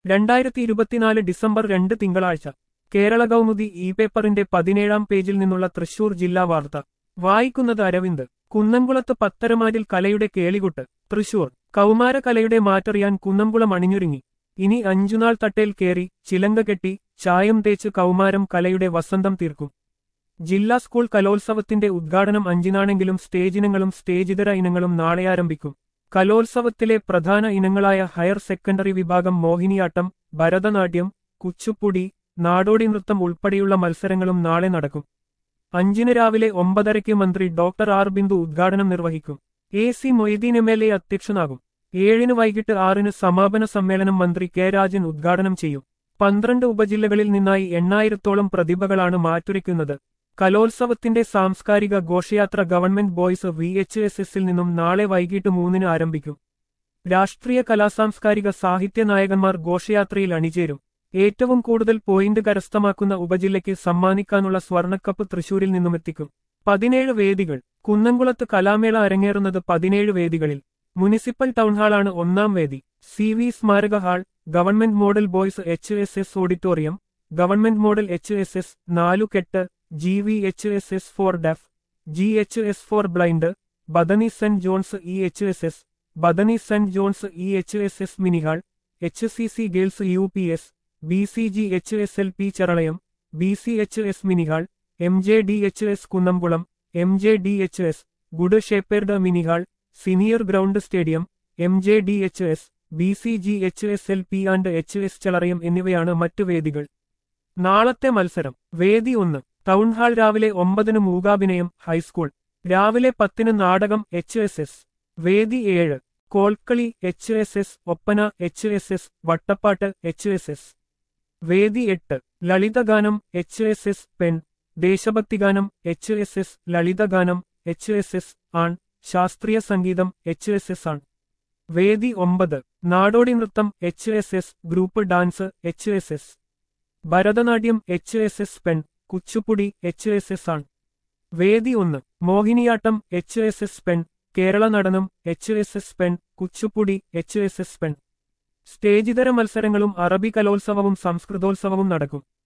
രണ്ടായിരത്തി ഇരുപത്തിനാല് ഡിസംബർ രണ്ട് തിങ്കളാഴ്ച കേരള കൗമുദി ഇ പേപ്പറിന്റെ പതിനേഴാം പേജിൽ നിന്നുള്ള തൃശൂർ ജില്ലാ വാർത്ത വായിക്കുന്നത് അരവിന്ദ് കുന്നംകുളത്ത് പത്തരമാരിൽ കലയുടെ കേളികുട്ട് തൃശൂർ കൗമാര കലയുടെ മാറ്ററിയാൻ കുന്നംകുളം അണിഞ്ഞൊരുങ്ങി ഇനി അഞ്ചുനാൾ തട്ടേൽ കേറി ചിലങ്ക കെട്ടി ചായം തേച്ച് കൗമാരം കലയുടെ വസന്തം തീർക്കും ജില്ലാ സ്കൂൾ കലോത്സവത്തിന്റെ ഉദ്ഘാടനം അഞ്ചിനാണെങ്കിലും സ്റ്റേജിനങ്ങളും സ്റ്റേജിതര ഇനങ്ങളും നാളെ ആരംഭിക്കും കലോത്സവത്തിലെ പ്രധാന ഇനങ്ങളായ ഹയർ സെക്കൻഡറി വിഭാഗം മോഹിനിയാട്ടം ഭരതനാട്യം കുച്ചുപ്പുടി നാടോടി നൃത്തം ഉൾപ്പെടെയുള്ള മത്സരങ്ങളും നാളെ നടക്കും അഞ്ചിന് രാവിലെ ഒമ്പതരയ്ക്ക് മന്ത്രി ഡോക്ടർ ആർ ബിന്ദു ഉദ്ഘാടനം നിർവഹിക്കും A C Moideen M L A അധ്യക്ഷനാകും ഏഴിന് വൈകിട്ട് ആറിന് സമാപന സമ്മേളനം മന്ത്രി കെ രാജൻ ഉദ്ഘാടനം ചെയ്യും പന്ത്രണ്ട് ഉപജില്ലകളിൽ നിന്നായി എണ്ണായിരത്തോളം പ്രതിഭകളാണ് മാറ്റുരയ്ക്കുന്നത് കലോത്സവത്തിന്റെ സാംസ്കാരിക ഘോഷയാത്ര government boys V H S എസിൽ നിന്നും നാളെ വൈകിട്ട് മൂന്നിന് ആരംഭിക്കും രാഷ്ട്രീയ കലാസാംസ്കാരിക സാഹിത്യ നായകന്മാർ ഘോഷയാത്രയിൽ അണിചേരും ഏറ്റവും കൂടുതൽ പോയിന്റ് കരസ്ഥമാക്കുന്ന ഉപജില്ലയ്ക്ക് സമ്മാനിക്കാനുള്ള സ്വർണക്കപ്പ് തൃശൂരിൽ നിന്നുമെത്തിക്കും പതിനേഴ് വേദികൾ കുന്നംകുളത്ത് കലാമേള അരങ്ങേറുന്നത് പതിനേഴ് വേദികളിൽ മുനിസിപ്പൽ ടൗൺഹാളാണ് ഒന്നാം വേദി സി വി സ്മാരക hall government model boys H S S auditorium government model H S S Nalukettu G V H S S for deaf G H S for blind Bethany saint John's E H S S Bethany saint John's E H S S mini hall H C C girls U P S B C G H S L P Cheralayam B C H S mini hall M J D H S Kunnamkulam M J D H S good shepherd mini hall senior ground stadium M J D H S B C G H S L P and H S Cheralayam എന്നിവയാണ് മറ്റു വേദികൾ നാളത്തെ മത്സരം വേദി ഒന്ന് town hall രാവിലെ ഒമ്പതിന് മൂകാഭിനയം high school രാവിലെ പത്തിന് നാടകം എച്ച് എസ് എസ് വേദി ഏഴ് Kolkali H S S Oppana H S S Vattappattu H S S വേദി എട്ട് ലളിതഗാനം എച്ച് എസ് എസ് പെൺ ദേശഭക്തിഗാനം എച്ച് എസ് എസ് ലളിതഗാനം എച്ച് എസ് എസ് ആൺ ശാസ്ത്രീയ സംഗീതം എച്ച് എസ് എസ് ആൺ വേദി ഒമ്പത് നാടോടി നൃത്തം H S S group dance H S S Bharatanatyam H S S പെൺ കുച്ചുപ്പുടി എച്ച് എസ് എസ് ആൺ വേദി ഒന്ന് മോഹിനിയാട്ടം എച്ച് എസ് എസ് പെൺ Kerala Natanam H S S പെൺ കുച്ചുപ്പുടി എച്ച് എസ് എസ് പെൺ സ്റ്റേജിതര മത്സരങ്ങളും അറബി കലോത്സവവും സംസ്കൃതോത്സവവും നടക്കും